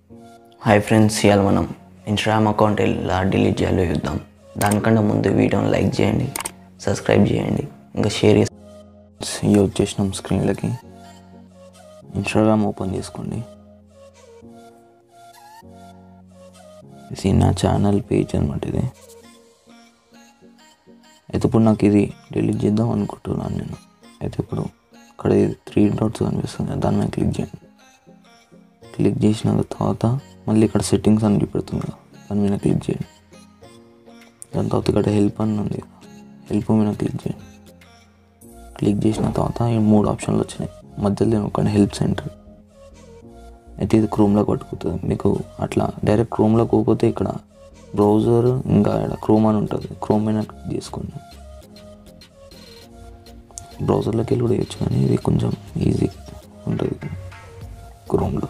hi friends ఇవాళ మనం Instagram account ఎలా డిలీట్ చేయాలో చూద్దాం దానికన్నా ముందు వీడియోని లైక్ చేయండి సబ్స్క్రైబ్ చేయండి ఇంకా షేర్ చేసి ఇవి వచ్చేసినాం స్క్రీన్లకి ఇన్స్టాగ్రామ్ ఓపెన్ చేసుకోండి ఇది నా ఛానల్ పేజ్ అనమాట ఇది అయితే ఇప్పుడు నాకు ఇది డిలీట్ చేద్దాం అనుకుంటున్నాను నేను అయితే ఇప్పుడు ఇక్కడ త్రీ డాట్స్ కనిపిస్తుంది దాని మీద క్లిక్ చేయండి క్లిక్ చేసిన తర్వాత మళ్ళీ ఇక్కడ సెట్టింగ్స్ అని చూపెడుతుంది కదా దాని మీద క్లిక్ చేయండి దాని తర్వాత ఇక్కడ హెల్ప్ అని ఉంది కదా హెల్ప్ మీద క్లిక్ చేయండి క్లిక్ చేసిన తర్వాత ఈ మూడు ఆప్షన్లు వచ్చినాయి మధ్యలో ఒక హెల్ప్ సెంటర్ అయితే ఇది క్రోమ్లో పట్టుకుతుంది మీకు అట్లా డైరెక్ట్ క్రోమ్లో పోకపోతే ఇక్కడ బ్రౌజర్ ఇంకా ఇక్కడ క్రోమ్ అని ఉంటుంది క్రోమ్ మీద క్లిక్ చేసుకోండి బ్రౌజర్లోకి వెళ్ళి కూడా వేయచ్చు కానీ ఇది కొంచెం ఈజీ ఉంటుంది క్రోమ్లో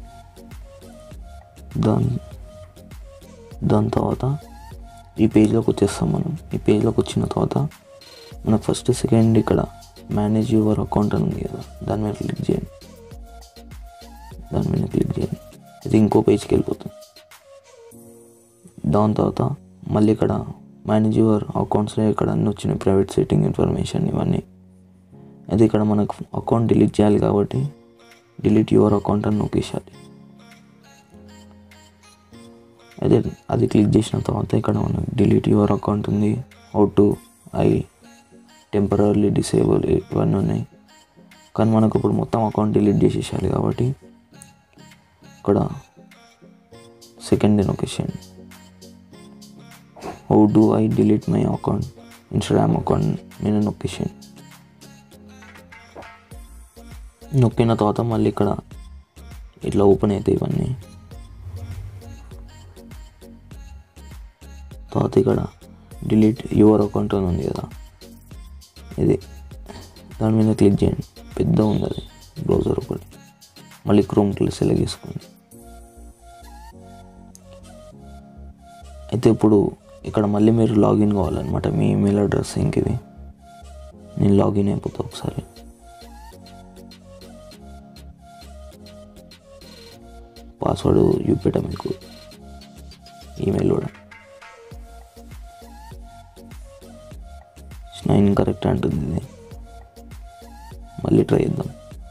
దాని దాని తర్వాత ఈ పేజ్లోకి వచ్చేస్తాం మనం ఈ పేజ్లోకి వచ్చిన తర్వాత మనకు ఫస్ట్ సెకండ్ ఇక్కడ మేనేజ్ యువర్ అకౌంట్ అని ఉంది కదా దాని మీద క్లిక్ చేయండి దాని మీద క్లిక్ చేయండి ఇది ఇంకో పేజ్కి వెళ్ళిపోతుంది దాని తర్వాత మళ్ళీ ఇక్కడ మేనేజ్ యువర్ అకౌంట్స్లో ఇక్కడ అన్నీ వచ్చినాయి ప్రైవేట్ సెట్టింగ్ ఇన్ఫర్మేషన్ ఇవన్నీ అయితే ఇక్కడ మనకు అకౌంట్ డిలీట్ చేయాలి కాబట్టి డిలీట్ యువర్ అకౌంట్ అని నొక్కేసాలి అదే అది క్లిక్ చేసిన తర్వాత ఇక్కడ మనకు డిలీట్ యువర్ అకౌంట్ ఉంది how do I temporary disable ఇవన్నీ ఉన్నాయి కానీ మనకు ఇప్పుడు మొత్తం అకౌంట్ డిలీట్ చేసేసాలి కాబట్టి ఇక్కడ సెకండ్ నొకేషన్ how do I delete my account Instagram account మీద నొక్కేషన్ నొక్కిన తర్వాత మళ్ళీ ఇక్కడ ఇట్లా ఓపెన్ అవుతాయి ఇవన్నీ తర్వాత ఇక్కడ డిలీట్ యువర్ అకౌంట్ అని ఉంది కదా ఇది దాని మీద క్లిక్ చేయండి పెద్ద ఉంది అది బ్రౌజర్ ఒకటి మళ్ళీ క్రోమ్ క్లిక్ సెలెక్ట్ చేసుకోండి అయితే ఇప్పుడు ఇక్కడ మళ్ళీ మీరు లాగిన్ కావాలన్నమాట మీ ఈమెయిల్ అడ్రస్ ఇంక ఇది నేను లాగిన్ అయిపోతా ఒకసారి పాస్వర్డ్ చూపెట్టా మీకు ఈమెయిల్ కూడా నైన్ కరెక్ట్ అంటుంది ఇది మళ్ళీ ట్రై చేద్దాం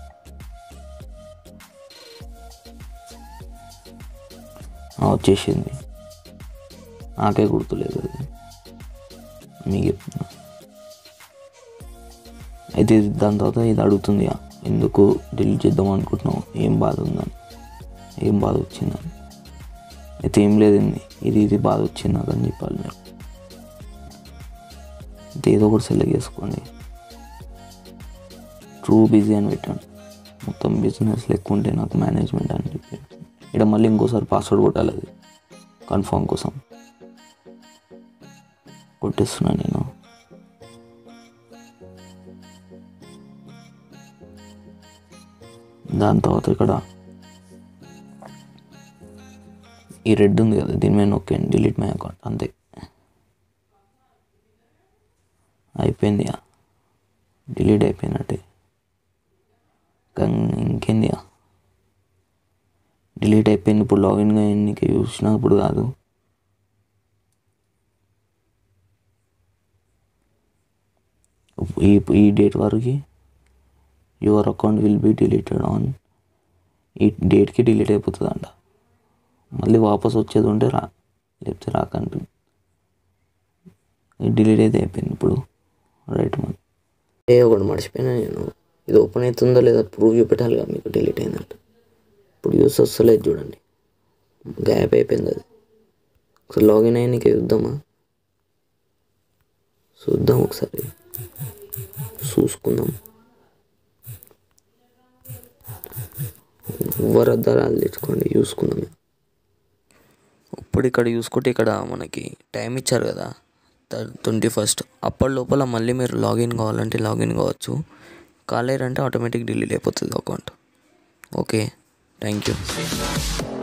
ఆ, వచ్చేసింది నాకే గుర్తులేదు అది మీకు చెప్తున్నా అయితే ఇది దాని తర్వాత ఇది అడుగుతుంది "ఆ, ఎందుకు డిలీట్ చేద్దాం అనుకుంటున్నావు ఏం బాధ ఉందని ఏం బాధ వచ్చిందని అయితే ఏం లేదండి ఇది ఇది బాధ వచ్చింది నాకు అని చెప్పాలి మీరు అయితే ఏదో ఒకటి సెలెక్ట్ చేసుకోండి ట్రూ బిజీ అని పెట్టండి మొత్తం బిజినెస్ లెక్క ఉంటే నాకు మేనేజ్మెంట్ అని చెప్పి ఇక్కడ మళ్ళీ ఇంకోసారి పాస్వర్డ్ కొట్టాలి అది కన్ఫర్మ్ కోసం కొట్టేస్తున్నా నేను దాని తర్వాత ఇక్కడ ఈ రెడ్ ఉంది కదా దీని మీద నొక్కండి డిలీట్ మై అకౌంట్ అంతే అయిపోయింది డిలీట్ అయిపోయినట్టే కానీ ఇంకేంది డిలీట్ అయిపోయింది ఇప్పుడు లాగిన్ నీకు చూసినప్పుడు కాదు ఈ ఈ డేట్ వరకు your account will be deleted on ఈ డేట్కి డిలీట్ అయిపోతుందంట మళ్ళీ వాపస్ వచ్చేది ఉంటే రా లేకపోతే రాకంటుంది డిలీట్ అయితే అయిపోయింది ఇప్పుడు రైట్ మరి ఏ ఒకటి మర్చిపోయినా నేను ఇది ఓపెన్ అవుతుందో లేదో ప్రూవ్ చూపెట్టాలి కదా మీకు డిలీట్ అయిందంట ఇప్పుడు యూస్ వస్తలేదు చూడండి గ్యాప్ అయిపోయింది అది ఒకసారి లాగిన్ అయ్యి నీకు చూద్దామా చూద్దాం ఒకసారి చూసుకుందాం ఎవరు అద్దాలు తెచ్చుకోండి చూసుకుందాం ఇప్పుడు ఇక్కడ చూసుకుంటే ఇక్కడ మనకి టైం ఇచ్చారు కదా ట్వంటీ ఫస్ట్ అప్పటి లోపల మళ్ళీ మీరు లాగిన్ కావాలంటే లాగిన్ కావచ్చు కాలేరంటే ఆటోమేటిక్ డిలీట్ అయిపోతుంది అకౌంట్ ఓకే థ్యాంక్ యూ